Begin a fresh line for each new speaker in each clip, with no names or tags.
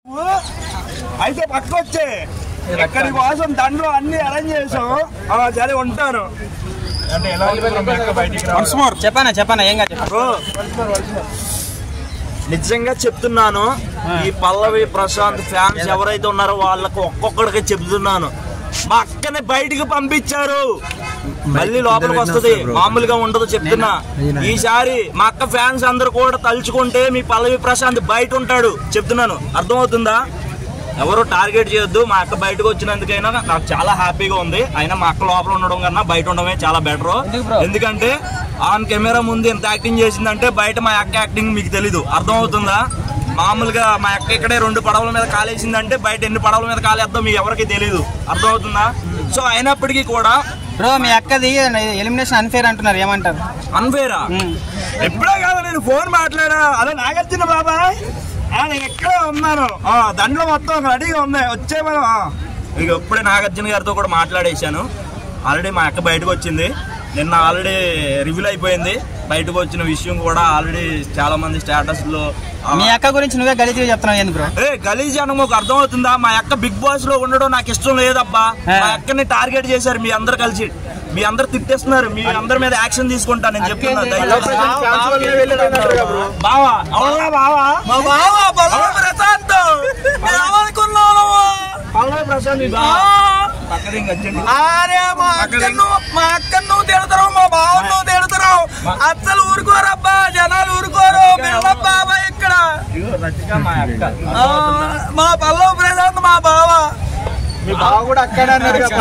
అయితే పక్క వచ్చే ఎక్కడి కోసం దండ్లు అన్ని అరేంజ్ చేసాం ఆ, సరే ఉంటాను అంటే ఎలా ఉంది మీ అక్క బయటికి రావాలి?
చెప్పనా చెప్పనా ఏం కాదు
బ్రో నిజంగా చెప్తున్నాను ఈ పల్లవి ప్రశాంత్ ఫ్యాన్స్ ఎవరైతే ఉన్నారో వాళ్ళకు ఒక్కొక్కడికి చెప్తున్నాను మా అక్కని బయటికి పంపించారు మళ్ళీ లోపలికి వస్తుంది మామూలుగా ఉండదు చెప్తున్నా ఈసారి మా అక్క ఫ్యాన్స్ అందరూ కూడా తలుచుకుంటే మీ పల్లవి ప్రశాంత్ బయట ఉంటాడు చెప్తున్నాను అర్థమవుతుందా ఎవరు టార్గెట్ చేయొద్దు మా అక్క బయటకు వచ్చినందుకైనా నాకు చాలా హ్యాపీగా ఉంది అయినా మా అక్క లోపల ఉండడం కన్నా బయట ఉండడమే చాలా బెటర్ ఎందుకంటే ఆన్ కెమెరా ముందు ఎంత యాక్టింగ్ చేసిందంటే బయట మా అక్క యాక్టింగ్ మీకు తెలీదు అర్థమవుతుందా మామూలుగా మా అక్క ఇక్కడే రెండు పడవల మీద కాలేసిందంటే బయట ఎన్ని పడవల మీద కాలేద్దాం మీకు ఎవరికి తెలీదు అర్థమవుతుందా సో అయినప్పటికీ కూడా
బ్రో మీ అక్కది ఎలిమినేషన్ అన్ఫేర్ అంటున్నారు ఏమంటారు
అన్ఫేరా ఎప్పుడే కాదు నేను ఫోన్ మాట్లాడా అదే నాగార్జున బాబాయ్ ఆ, నేను ఎక్కడే ఉన్నాను ఆ, దండలు మొత్తం రెడీగా ఉంది వచ్చే మనం ఆ. ఇక ఇప్పుడే నాగార్జున గారితో కూడా మాట్లాడేశాను ఆల్రెడీ మా అక్క బయటకు వచ్చింది నిన్న ఆల్రెడీ రివీల్ అయిపోయింది బయటకు వచ్చిన విషయం కూడా ఆల్రెడీ చాలా మంది స్టేటస్ లో ఆ,
మీ అక్క గురించి నువ్వే గలీజ్గా చెప్తున్నావు ఏంది బ్రో
ఏ గలీజ్ అని మాకు అర్థమవుతుందా మా అక్క బిగ్ బాస్ లో ఉండడం నాకు ఇష్టం లేదబ్బా మా అక్కని టార్గెట్ చేశారు మీ అందరు కలిసి మీ అందరు తిట్టేస్తున్నారు మీ అందరి మీద యాక్షన్ తీసుకుంటా నేను చెప్తున్నా దయచేసి. బావా అవునా బావా మా బావా పల్లవి ప్రశాంత్ ఏమనుకున్నావు పల్లవి ప్రశాంత్ మీ బావ. పక్కన ఇంక వచ్చేయండి.
అరే మా అక్కను మా అక్కను నువ్వు తిడతావు మా బావ నువ్వు తిడతావు అస్సలు ఊరుకోరబ్బా జనాలు ఊరుకోరు పిల్ల బాబా ఇక్కడ
ఇదిగో రచిక మా అక్క
ఆ, మా పల్లవ ప్రశాంత్ మా బావ
మీ బావ కూడా అక్కడ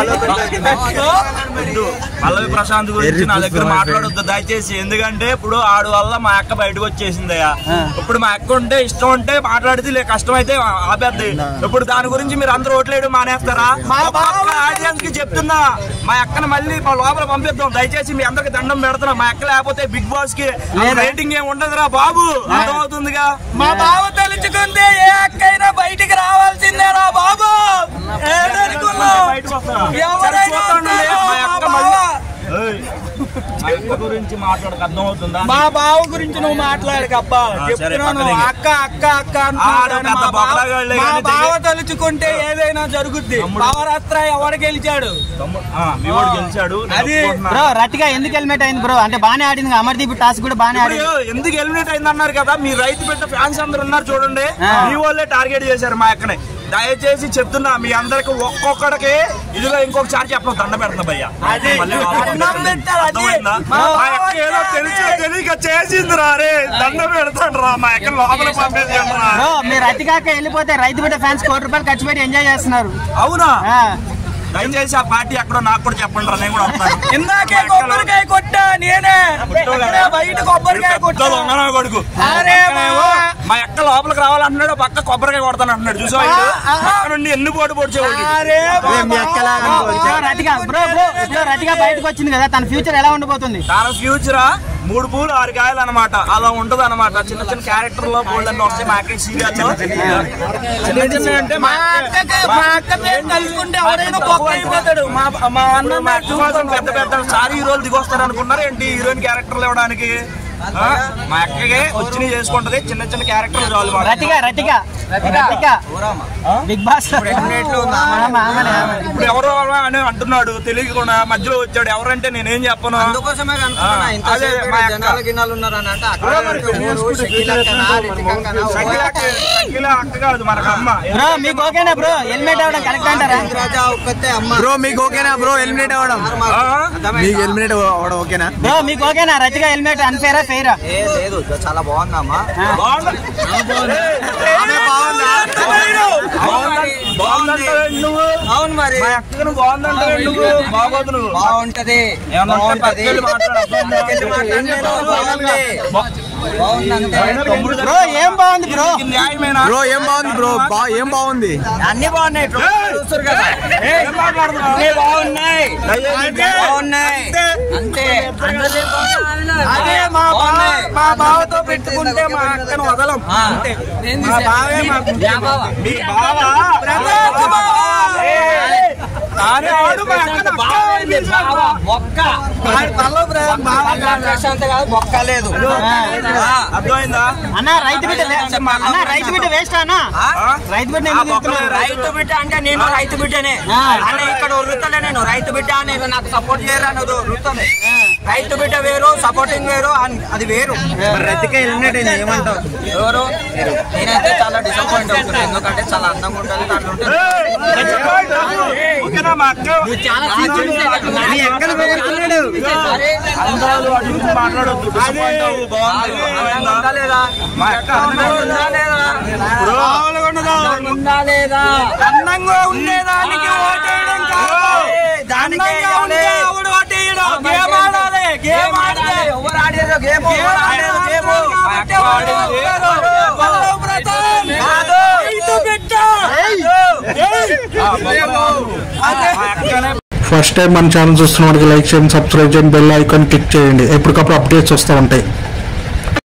పల్లవి ప్రశాంత్ గురించి నా దగ్గర మాట్లాడొద్దు దయచేసి ఎందుకంటే ఇప్పుడు ఆడు వల్ల మా అక్క బయటకు వచ్చేసిందయ్యా ఇప్పుడు మా అక్క ఉంటే ఇష్టం ఉంటే మాట్లాడితే లే కష్టం అయితే ఆపేద్ది ఇప్పుడు దాని గురించి మీరు అందరూ ఓట్లేయడం మానేస్తారా ఆడియన్స్ కి చెప్తున్నా మా అక్కని మళ్ళీ మా లోపల పంపిద్దాం దయచేసి మీ అందరికి దండం పెడుతున్నా మా అక్క లేకపోతే బిగ్ బాస్ కి రేటింగ్ ఏం ఉండదురా బాబు అర్థమవుతుందిగా
మా బావ తలుచుకుంటే ఏ అక్కైనా బయటికి రావాల్సిందేరా బాబు ఏదనుకున్నావు
బయటకు వస్తారా?
ఎవరైనా
సరే చూస్తాను లే, మా
వస్తారా,
అక్క
మా
మళ్ళీ-
బావ?
ఏయ్, మా అక్క గురించి మాట్లాడక అర్థమవుతుందా
మా బావ గురించి నువ్వు మాట్లాడకబ్బా
ఆ, సరే,
చెప్తున్నాను
పక్కన
అక్క అక్క అక్క అంటున్నావు
ఆడు
కానీ
పెద్ద
మా బావ-
బొక్కగాళ్ళే
మా
కానీ
బావ
తెలియ-
తలుచుకుంటే ఏదైనా జరుగుద్ది
తమ్ముడు.
పవరాస్త్ర ఎవడు గెలిచాడు
తమ్ముడు, ఆ, మీ వాడు గెలిచాడు నేను
అది
ఒప్పుకుంటున్నా.
బ్రో రట్టిగా ఎందుకు హెల్మెట్ అయింది బ్రో అంటే బానే ఆడింది అమర్దీప్ టాస్క్ కూడా బానే
ఇప్పుడు
ఆడింది
ఎందుకు ఎలిమినేట్ అయింది అన్నారు కదా మీ రైతు బిడ్డ ఫ్యాన్స్ అందరు ఉన్నారు చూడండి
ఆ.
మీ వాళ్ళే టార్గెట్ చేశారు మా అక్కని దయచేసి చెప్తున్నా మీ అందరికి ఒక్కొక్కడికి ఇదిగో ఇంకొకసారి చెప్పడం దండ పెడుతున్నా భయ్య
అది
మళ్ళీ లోపలికి
దండం
పంపించండి.
పెట్టాలి, అది.
అర్థమైందా?
మా
మా అక్క ఏదో తెలిసి తెలియక చేసింది రా రే దండ పెడతాడు రా మా అక్క లోపల పంపించండి రా
బ్రో మీరు రట్టికాక వెళ్ళిపోతే రైతు బిడ్డ ఫ్యాన్స్ కోటి రూపాయలు ఖర్చు పెట్టి ఎంజాయ్ చేస్తున్నారు
అవునా
ఆ.
దయచేసి ఆ పార్టీ ఎక్కడో నాకు కూడా చెప్పండి రా నేను కూడా వస్తాను
ఇందాకే కొబ్బరికాయ కొట్టా నేనే ఇక్కడే బయట కొబ్బరికాయ
పెద్ద
కొట్టా
దొంగన కొడుకు
అరే
పక్కనేమో
బావా.
మా అక్క లోపలికి రావాలంటున్నాడు పక్క కొబ్బరికాయ కొడతాను అంటున్నాడు చూసా అక్కడ నుండి ఎన్ని పోటు పొడిచేవాడు
అరే
బ్రో రటిగా బ్రో బ్రో బ్రో రటిగా బయటకు వచ్చింది కదా తన ఫ్యూచర్ ఎలా ఉండబోతుంది
తన ఫ్యూచరా మూడు పూలు ఆరు కాయలు అనమాట అలా ఉంటది అనమాట చిన్న చిన్న క్యారెక్టర్ లో బోల్డ్ అన్ని వస్తాయి మా అక్క సీరియల్ చిన్న చిన్న అంటే
మా అక్కకి మా అక్క పేరు తలుచుకుంటే ఎవరైనా బొక్క అయిపోతాడు మా మా అన్న
మా అక్క కోసం పెద్ద పెద్ద సారీ హీరోలు దిగొస్తారు అనుకున్నారు ఏంటి హీరోయిన్ క్యారెక్టర్లు ఇవ్వడానికి ఆ? మా అక్కగే వచ్చి చేసుకుంటది చిన్న చిన్న క్యారెక్టర్లు చాలు మాకు.
రటిగా రటిగా రటిగా బిగ్ బాస్
ఇప్పుడు ఎవరో అని అంటున్నాడు తెలియకుండా మధ్యలో వచ్చాడు ఎవరంటే నేనేం చెప్పను
అందుకోసమే కనుక్కున్నా
ఆ,
ఇంత
అదే
సేపు
మా
ఇక్కడ
అక్క.
జనాలు గిన్నాలు ఉన్నారని అంటే అక్కడ వరకు ఊరు, షకీలక్కనా, రితికక్కనా,
సఖిల అక్క సఖిల అక్క కాదు మనకు అమ్మ
బ్రో మీకు ఓకేనా బ్రో హెల్మెట్ అవ్వడం కరెక్ట్ అంటారా
రాజా ఒక్కతే అమ్మ
బ్రో మీకు ఓకేనా బ్రో ఎలిమినేట్ అవ్వడం
ఆ?
మీకు ఎలిమినేట్ అవ్వడం ఓకేనా
బ్రో మీకు ఓకేనా రతిగా హెల్మెట్ అన్ఫేరా ఫెయిరా
ఏ లేదు చాలా బాగుందమ్మా
బాగుంది. బాగుంది. బాగుందంటావేంటి నువ్వు
అవును మరి
మా అక్కను బాగుందంటావేంటి నువ్వు బాగోదు నువ్వు
బాగుంటది
ఏమన్నా ఉంటే
బాగుంటది
పక్కకెళ్ళి మాట్లాడు.
పక్కకెళ్ళి మాట్లాడితే బాగుంది బాగుంది అంతే
తమ్ముడు
బ్రో ఏం బాగుంది బ్రో
ఇది న్యాయమేనా
బ్రో ఏం బాగుంది బ్రో బా ఏం బాగుంది
అన్ని బాగున్నాయి చూస్తారు కదా
ఏం మాట్లాడుతున్నావు?
అన్ని బాగున్నాయి
అంటే
బాగున్నాయి అంతే
అదే మా బావ
బాగున్నాయి.
మా బావతో పెట్టుకుంటే మా అక్కను వదలం అంతే మా బావే మాకు
మీ బావ
ప్రతాప్ బావ. దాని ఆడు మా అక్కని అక్క
మొక్క
ఆయన పల్లవి ప్ర- బావ
ప్రశాంత్ కాదు మొక్క లేదు
ఆ, అర్థమైందా
అన్న రైతు బిడ్డ వే- అన్న రైతు బిడ్డ వేస్ట్ అన్న రైతు బిడ్డ ఎందుకు చెప్తున్నారు?
రైతు బిడ్డ అంటే నేను రైతు బిడ్డనే
ఆ.
అని ఇక్కడ వృత్తలే నేను రైతు బిడ్డ అనేది నాకు సపోర్ట్ చేయరు అన్నది వృత్తమే రైతు బిడ్డ వేరు సపోర్టింగ్ వేరు అన్- అది వేరు ఎవరు నేనైతే చాలా డిసప్పాయింట్ అవుతున్నాను ఎందుకంటే చాలా అందంగా ఉంటుంది దాంట్లో ఉంటుంది
ఓకేనా మా అక్క
అందాలు అటు ఇటు మాట్లాడొద్దు disappoint అవ్వు, బాగుంది.
అందంగా ఉందా లేదా
మా అక్క
అందంగా ఉందా లేదా
మామూలుగా ఉండదు.
ఉందా లేదా
అందంగా ఉండేదానికి ఓటేయడం కాదు
దానికి
అందంగా ఉంటే ఆవిడ ఓటేయడం గేమ్ ఆడాలి గేమ్ ఆడాలి
ఎవరు ఆడారు గేమ్ ఎవరు ఆడారు గేమ్
కాబట్టి ఆవిడ ఓటేయరు. పల్లవి ప్రశాంత్ రైతు బిడ్డ. అదే.
ఫస్ట్ టైం మన ఛానల్ చూస్తున్న వాడికి లైక్ చేయండి సబ్స్క్రైబ్ చేయండి బెల్ ఐకాన్ క్లిక్ చేయండి ఎప్పటికప్పుడు అప్డేట్స్ వస్తూ ఉంటాయి